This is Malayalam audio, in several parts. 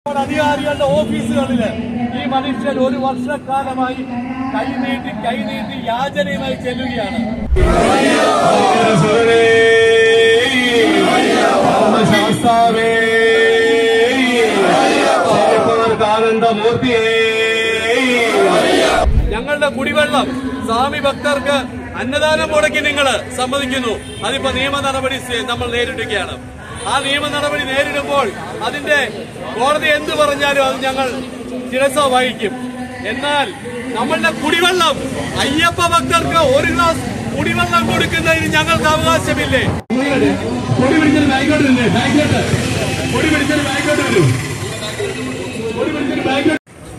അധികാരികളുടെ ഓഫീസുകളില് ഈ മനുഷ്യൻ ഒരു വർഷക്കാലമായി കൈനീട്ടി കൈനീട്ടി യാചനയുമായി ചെല്ലുകയാണ് ശാസ്താവേ ആനന്ദമൂർത്തിയേ ഞങ്ങളുടെ കുടിവെള്ളം സ്വാമി ഭക്തർക്ക് അന്നദാനം മുടക്കി നിങ്ങൾ സമ്മതിക്കുന്നു അതിപ്പോ നിയമ നടപടി സ്വീ- നമ്മൾ നേരിടുകയാണ് ആ നിയമ നടപടി നേരിടുമ്പോൾ അതിന്റെ കോടതി എന്ത് പറഞ്ഞാലും അത് ഞങ്ങൾ ശിരസ വഹിക്കും എന്നാൽ നമ്മളുടെ കുടിവെള്ളം അയ്യപ്പ ഭക്തർക്ക് ഒരു ഗ്ലാസ് കുടിവെള്ളം കൊടുക്കുന്നതിന് ഞങ്ങൾക്ക് അവകാശമില്ലേ പൊടി പിടിച്ചൊരു ബാങ്കോട്ട് തന്നെ ബാങ്കോട്ട് പൊടി പിടിച്ചൊരു ബാങ്കോട്ട് വരൂ പൊടി പിടിച്ചൊരു ബാങ്കോട്ട്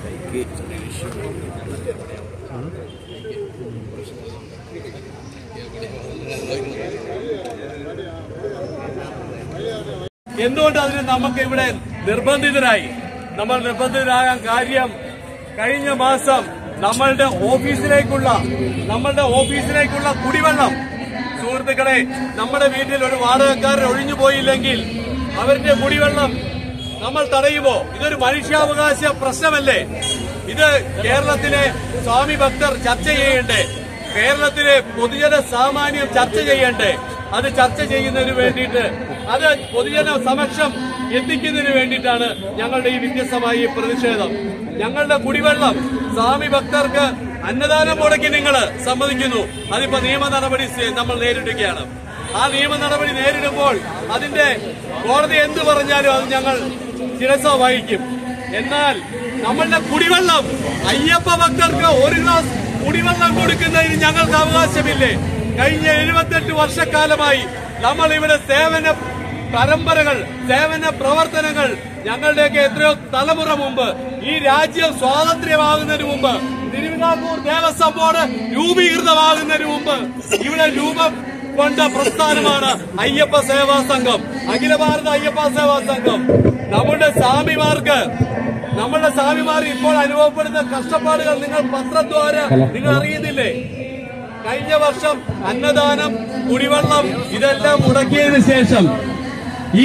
എന്തുകൊണ്ട് അതിന് നമുക്ക് ഇവിടെ നിർബന്ധിതരായി നമ്മൾ നിർബന്ധിതരാകാൻ കാര്യം കഴിഞ്ഞ മാസം നമ്മളുടെ ഓഫീസിലേക്കുള്ള നമ്മളുടെ ഓഫീസിലേക്കുള്ള കുടിവെള്ളം സുഹൃത്തുക്കളെ നമ്മുടെ വീട്ടിൽ ഒരു വാടകക്കാരൻ ഒഴിഞ്ഞു പോയില്ലെങ്കിൽ അവരുടെ കുടിവെള്ളം നമ്മൾ തടയുമോ ഇതൊരു മനുഷ്യാവകാശ പ്രശ്നമല്ലേ ഇത് കേരളത്തിലെ സ്വാമി ഭക്തർ ചർച്ച ചെയ്യണ്ടേ കേരളത്തിലെ പൊതുജന സാമാന്യം ചർച്ച ചെയ്യണ്ടേ അത് ചർച്ച ചെയ്യുന്നതിന് വേണ്ടിയിട്ട് അത് പൊതുജന സമക്ഷം എത്തിക്കുന്നതിന് വേണ്ടിയിട്ടാണ് ഞങ്ങളുടെ ഈ വ്യത്യസ്തമായ ഈ പ്രതിഷേധം ഞങ്ങളുടെ കുടിവെള്ളം സ്വാമി ഭക്തർക്ക് അന്നദാനം മുടക്കി നിങ്ങൾ സമ്മതിക്കുന്നു അതിപ്പോ നിയമ നടപടി സ്വീ- നമ്മൾ നേരിടുകയാണ് ആ നിയമ നടപടി നേരിടുമ്പോൾ അതിന്റെ കോടതി എന്ത് പറഞ്ഞാലും അത് ഞങ്ങൾ ശിരസ വഹിക്കും എന്നാൽ നമ്മളുടെ കുടിവെള്ളം അയ്യപ്പ ഭക്തർക്ക് ഒരു ഗ്ലാസ് കുടിവെള്ളം കൊടുക്കുന്നതിന് ഞങ്ങൾക്ക് അവകാശമില്ലേ കഴിഞ്ഞ എഴുപത്തെട്ട് വർഷക്കാലമായി നമ്മൾ ഇവിടെ സേവന പരമ്പരകൾ സേവന പ്രവർത്തനങ്ങൾ ഞങ്ങളുടെയൊക്കെ എത്രയോ തലമുറ മുമ്പ് ഈ രാജ്യം സ്വാതന്ത്ര്യമാകുന്നതിന് മുമ്പ് തിരുവിതാംകൂർ ദേവസ്വം ബോർഡ് രൂപീകൃതമാകുന്നതിന് മുമ്പ് ഇവിടെ രൂപം കൊണ്ട പ്രസ്ഥാനമാണ് അയ്യപ്പ സേവാ സംഘം അഖില ഭാരത അയ്യപ്പ സേവാ സംഘം നമ്മുടെ സ്വാമിമാർക്ക് നമ്മുടെ സ്വാമിമാർ ഇപ്പോൾ അനുഭവപ്പെടുന്ന കഷ്ടപ്പാടുകൾ നിങ്ങൾ പത്രദ്വാര നിങ്ങൾ അറിയുന്നില്ലേ കഴിഞ്ഞ വർഷം അന്നദാനം കുടിവെള്ളം ഇതെല്ലാം മുടക്കിയതിനു ശേഷം ഈ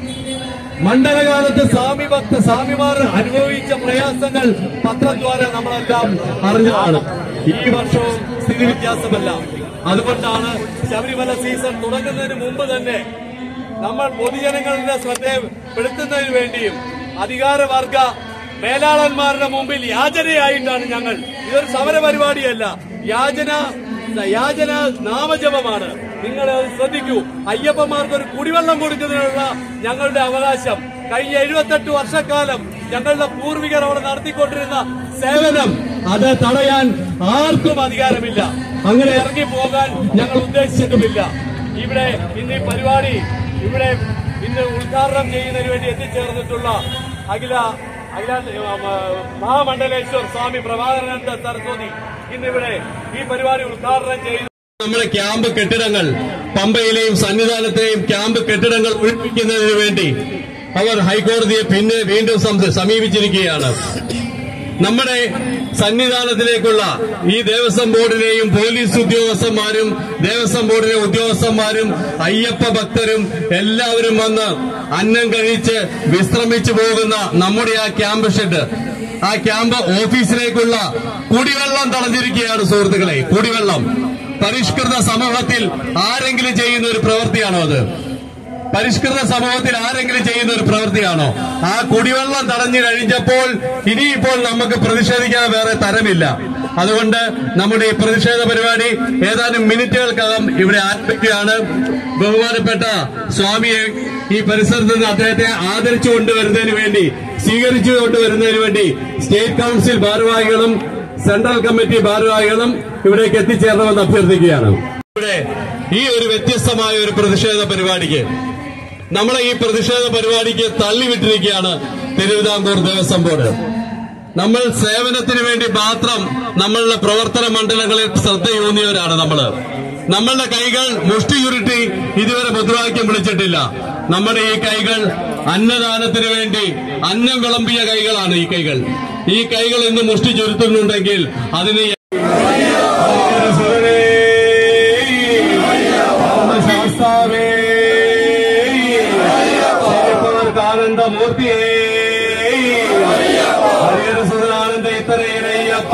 മണ്ഡലകാലത്ത് സ്വാമി ഭക്ത സ്വാമിമാർ അനുഭവിച്ച പ്രയാസങ്ങൾ പത്രദ്വാര നമ്മളെല്ലാം അറിഞ്ഞതാണ് ഈ വർഷവും സ്ഥിതി വ്യത്യാസമല്ല അതുകൊണ്ടാണ് ശബരിമല സീസൺ തുടങ്ങുന്നതിന് മുമ്പ് തന്നെ നമ്മൾ പൊതുജനങ്ങളുടെ ശ്രദ്ധപ്പെടുത്തുന്നതിന് വേണ്ടിയും അധികാരവർഗ മേലാളന്മാരുടെ മുമ്പിൽ യാചനയായിട്ടാണ് ഞങ്ങൾ ഇതൊരു സമര പരിപാടിയല്ല യാചന യാചന നാമജപമാണ് നിങ്ങൾ അത് ശ്രദ്ധിക്കൂ അയ്യപ്പന്മാർക്ക് ഒരു കുടിവെള്ളം കൊടുക്കുന്നതിനുള്ള ഞങ്ങളുടെ അവകാശം കഴിഞ്ഞ എഴുപത്തെട്ട് വർഷക്കാലം ഞങ്ങളുടെ പൂർവികർ അവിടെ നടത്തിക്കൊണ്ടിരുന്ന സേവനം അത് തടയാൻ ആർക്കും അധികാരമില്ല അങ്ങനെ ഇറങ്ങി പോകാൻ ഞങ്ങൾ ഉദ്ദേശിച്ചിട്ടുമില്ല ഇവിടെ ഇന്ന് ഈ പരിപാടി ഇവിടെ ഇന്ന് ഉദ്ഘാടനം ചെയ്യുന്നതിന് വേണ്ടി എത്തിച്ചേർന്നിട്ടുള്ള അഖില അഖില മഹാമണ്ഡലേശ്വർ സ്വാമി പ്രഭാകരാനന്ദ സരസ്വതി ഇന്നിവിടെ ഈ പരിപാടി ഉദ്ഘാടനം ചെയ്യുന്നു നമ്മുടെ ക്യാമ്പ് കെട്ടിടങ്ങൾ പമ്പയിലെയും സന്നിധാനത്തെയും ക്യാമ്പ് കെട്ടിടങ്ങൾ ഒഴിപ്പിക്കുന്നതിന് വേണ്ടി അവർ ഹൈക്കോടതിയെ പിന്നെ വീണ്ടും സം- സമീപിച്ചിരിക്കുകയാണ് നമ്മുടെ സന്നിധാനത്തിലേക്കുള്ള ഈ ദേവസ്വം ബോർഡിലെയും പോലീസ് ഉദ്യോഗസ്ഥന്മാരും ദേവസ്വം ബോർഡിലെ ഉദ്യോഗസ്ഥന്മാരും അയ്യപ്പ ഭക്തരും എല്ലാവരും വന്ന് അന്നം കഴിച്ച് വിശ്രമിച്ചു പോകുന്ന നമ്മുടെ ആ ക്യാമ്പ് ഷെഡ് ആ ക്യാമ്പ് ഓഫീസിലേക്കുള്ള കുടിവെള്ളം തടഞ്ഞിരിക്കുകയാണ് സുഹൃത്തുക്കളെ കുടിവെള്ളം പരിഷ്കൃത സമൂഹത്തിൽ ആരെങ്കിലും ചെയ്യുന്ന ഒരു പ്രവൃത്തിയാണോ അത് പരിഷ്കൃത സമൂഹത്തിൽ ആരെങ്കിലും ചെയ്യുന്ന ഒരു പ്രവൃത്തിയാണോ ആ കുടിവെള്ളം തടഞ്ഞു കഴിഞ്ഞപ്പോൾ ഇനിയിപ്പോൾ നമുക്ക് പ്രതിഷേധിക്കാൻ വേറെ തരമില്ല അതുകൊണ്ട് നമ്മുടെ ഈ പ്രതിഷേധ പരിപാടി ഏതാനും മിനിറ്റുകൾക്കകം ഇവിടെ ആരംഭിക്കുകയാണ് ബഹുമാനപ്പെട്ട സ്വാമിയെ ഈ പരിസരത്ത് നിന്ന് അദ്ദേഹത്തെ ആദരിച്ചു കൊണ്ടുവരുന്നതിന് വേണ്ടി സ്വീകരിച്ചു കൊണ്ടുവരുന്നതിന് വേണ്ടി സ്റ്റേറ്റ് കൌൺസിൽ ഭാരവാഹികളും സെൻട്രൽ കമ്മിറ്റി ഭാരവാഹികളും ഇവിടേക്ക് എത്തിച്ചേരണമെന്ന് അഭ്യർത്ഥിക്കുകയാണ് ഇവിടെ ഈ ഒരു വ്യത്യസ്തമായ ഒരു പ്രതിഷേധ പരിപാടിക്ക് നമ്മളെ ഈ പ്രതിഷേധ പരിപാടിക്ക് തള്ളിവിട്ടിരിക്കുകയാണ് തിരുവിതാംകൂർ ദേവസ്വം ബോർഡ് നമ്മൾ സേവനത്തിന് വേണ്ടി മാത്രം നമ്മളുടെ പ്രവർത്തന മണ്ഡലങ്ങളിൽ ശ്രദ്ധയൂന്നിയവരാണ് നമ്മള് നമ്മളുടെ കൈകൾ മുഷ്ടി ചുരുട്ടി ഇതുവരെ മുദ്രാവാക്യം വിളിച്ചിട്ടില്ല നമ്മുടെ ഈ കൈകൾ അന്നദാനത്തിന് വേണ്ടി അന്നം വിളമ്പിയ കൈകളാണ് ഈ കൈകൾ ഈ കൈകൾ ഇന്ന് മുഷ്ടി ചുരുത്തുന്നുണ്ടെങ്കിൽ അതിന് ശാസ്താവേ ആനന്ദമൂർത്തിയേ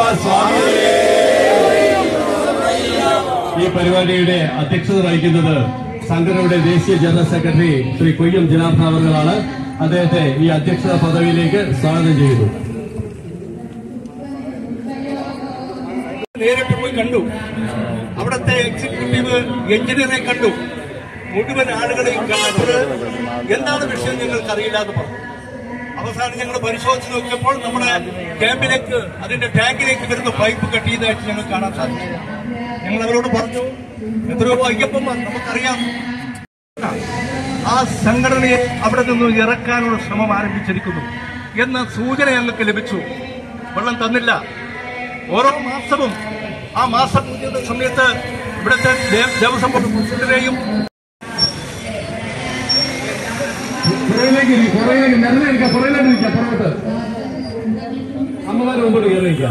സ്വാമി ഈ പരിപാടിയുടെ അധ്യക്ഷത വഹിക്കുന്നത് സംഘടനയുടെ ദേശീയ ജനറൽ സെക്രട്ടറി ശ്രീ കൊയ്യം ജനാർദ്ദൻ അവർകളാണ് അദ്ദേഹത്തെ ഈ അധ്യക്ഷത പദവിയിലേക്ക് സ്വാഗതം ചെയ്യുന്നു നേരിട്ട് പോയി കണ്ടു അവിടുത്തെ എക്സിക്യൂട്ടീവ് എഞ്ചിനീയറെ കണ്ടു മുഴുവൻ ആളുകളെയും കണ്ടപ്പോൾ എന്താണ് വിഷയം ഞങ്ങൾക്ക് അറിയില്ല എന്ന് പറഞ്ഞു അവസാനം ഞങ്ങൾ പരിശോധിച്ച് നോക്കിയപ്പോൾ നമ്മുടെ ക്യാമ്പിലേക്ക് അതിന്റെ ടാങ്കിലേക്ക് വരുന്ന പൈപ്പ് കെട്ടിയതായിട്ട് ഞങ്ങൾ കാണാൻ സാധിച്ചു ഞങ്ങൾ അവരോട് പറഞ്ഞു എത്രയോ അയ്യപ്പന്മാർ നമുക്കറിയാം ആ സംഘടനയെ അവിടെ നിന്ന് ഇറക്കാനുള്ള ശ്രമം ആരംഭിച്ചിരിക്കുന്നു എന്ന സൂചന ഞങ്ങൾക്ക് ലഭിച്ചു വെള്ളം തന്നില്ല ഓരോ മാസവും ആ മാസം പൂജയുടെ സമയത്ത് ഇവിടുത്തെ ദേ- ദേവസ്വം ബോർഡ് പ്രസിഡന്റിനെയും പുറയിലേക്ക് ഇരി, പുറയിലേക്ക് നിരന്നിരിക്കാം പുറയിലേക്ക് നിൽക്കാം പുറകോട്ട് അമ്മമാർ മുമ്പോട്ട് കയറിയിരിക്കാം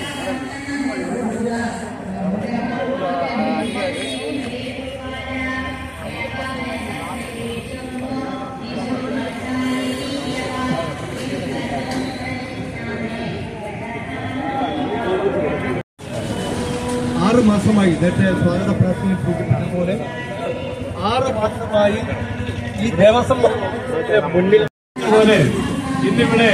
ആറ് മാസമായി നേരത്തെ സ്വാഗത പ്രാർത്ഥനയിൽ സൂചിപ്പിച്ച പോലെ ആറ് മാസമായി ഈ ദേവസ്വം ബോർഡിന്റെ മുന്നിൽ പോലെ ഇന്നിവിടെ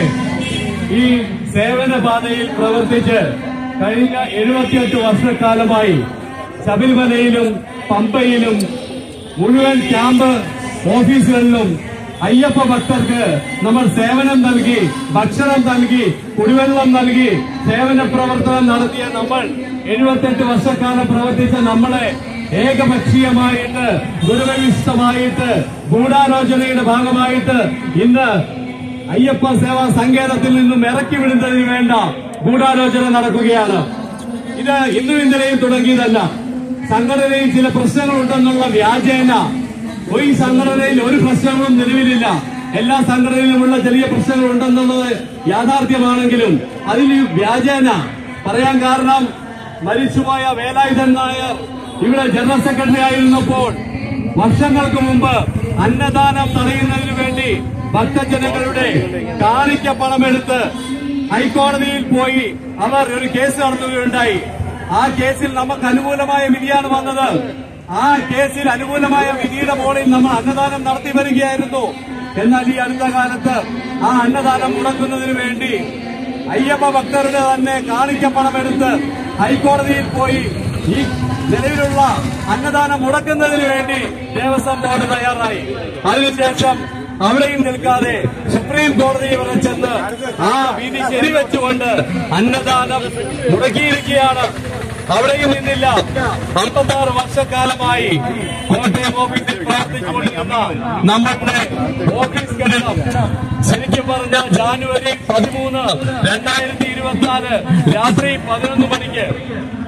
ഈ സേവന പാതയിൽ പ്രവർത്തിച്ച് കഴിഞ്ഞ എഴുപത്തിയെട്ട് വർഷക്കാലമായി ശബരിമലയിലും പമ്പയിലും മുഴുവൻ ക്യാമ്പ് ഓഫീസുകളിലും അയ്യപ്പ ഭക്തർക്ക് നമ്മൾ സേവനം നൽകി ഭക്ഷണം നൽകി കുടിവെള്ളം നൽകി സേവന പ്രവർത്തനം നടത്തിയ നമ്മൾ എഴുപത്തെട്ട് വർഷക്കാലം പ്രവർത്തിച്ച നമ്മളെ ഏകപക്ഷീയമായിട്ട് ദുരവിഷ്ടമായിട്ട് ഗൂഢാലോചനയുടെ ഭാഗമായിട്ട് ഇന്ന് അയ്യപ്പ സേവാ സങ്കേതത്തിൽ നിന്നും ഇറക്കി വിടുന്നതിന് വേണ്ട ഗൂഢാലോചന നടക്കുകയാണ് ഇത് ഇന്നും ഇന്നലെയും തുടങ്ങിയതല്ല സംഘടനയിൽ ചില പ്രശ്നങ്ങളുണ്ടെന്നുള്ള വ്യാജേന ഈ സംഘടനയിൽ ഒരു പ്രശ്നങ്ങളും നിലവിലില്ല എല്ലാ സംഘടനയിലുമുള്ള ചെറിയ പ്രശ്നങ്ങൾ ഉണ്ടെന്നുള്ളത് യാഥാർത്ഥ്യമാണെങ്കിലും അതിൽ ഈ വ്യാജേന പറയാൻ കാരണം മരിച്ചുപോയ വേലായുധൻ നായർ ഇവിടെ ജനറൽ സെക്രട്ടറി ആയിരുന്നപ്പോൾ വർഷങ്ങൾക്ക് മുമ്പ് അന്നദാനം തടയുന്നതിന് വേണ്ടി ഭക്തജനങ്ങളുടെ കാണിക്ക പണമെടുത്ത് ഹൈക്കോടതിയിൽ പോയി അവർ ഒരു കേസ് നടത്തുകയുണ്ടായി ആ കേസിൽ നമുക്ക് അനുകൂലമായ വിധിയാണ് വന്നത് ആ കേസിൽ അനുകൂലമായ വിധിയുടെ മുകളിൽ നമ്മൾ അന്നദാനം നടത്തി വരികയായിരുന്നു എന്നാൽ ഈ അടുത്ത കാലത്ത് ആ അന്നദാനം മുടക്കുന്നതിന് വേണ്ടി അയ്യപ്പ ഭക്തരുടെ തന്നെ കാണിക്ക പണമെടുത്ത് ഹൈക്കോടതിയിൽ പോയി ഈ നിലവിലുള്ള അന്നദാനം മുടക്കുന്നതിന് വേണ്ടി ദേവസ്വം ബോർഡ് തയ്യാറായി അതിനുശേഷം അവിടെയും നിൽക്കാതെ സുപ്രീം കോടതി വരെ ചെന്ന് ആ വിധി ശരിവെച്ചുകൊണ്ട് അന്നദാനം മുടക്കിയിരിക്കുകയാണ് അവിടെയും നിന്നില്ല അമ്പത്താറ് വർഷക്കാലമായി കോട്ടയം ഓഫീസിൽ പ്രവർത്തിച്ചുകൊണ്ടിരുന്ന നമ്മുടെ ഓഫീസ് കെട്ടിടം ശരിക്കും പറഞ്ഞ ജാനുവരി പതിമൂന്ന് രണ്ടായിരത്തി ഇരുപത്തിനാല് രാത്രി പതിനൊന്ന് മണിക്ക്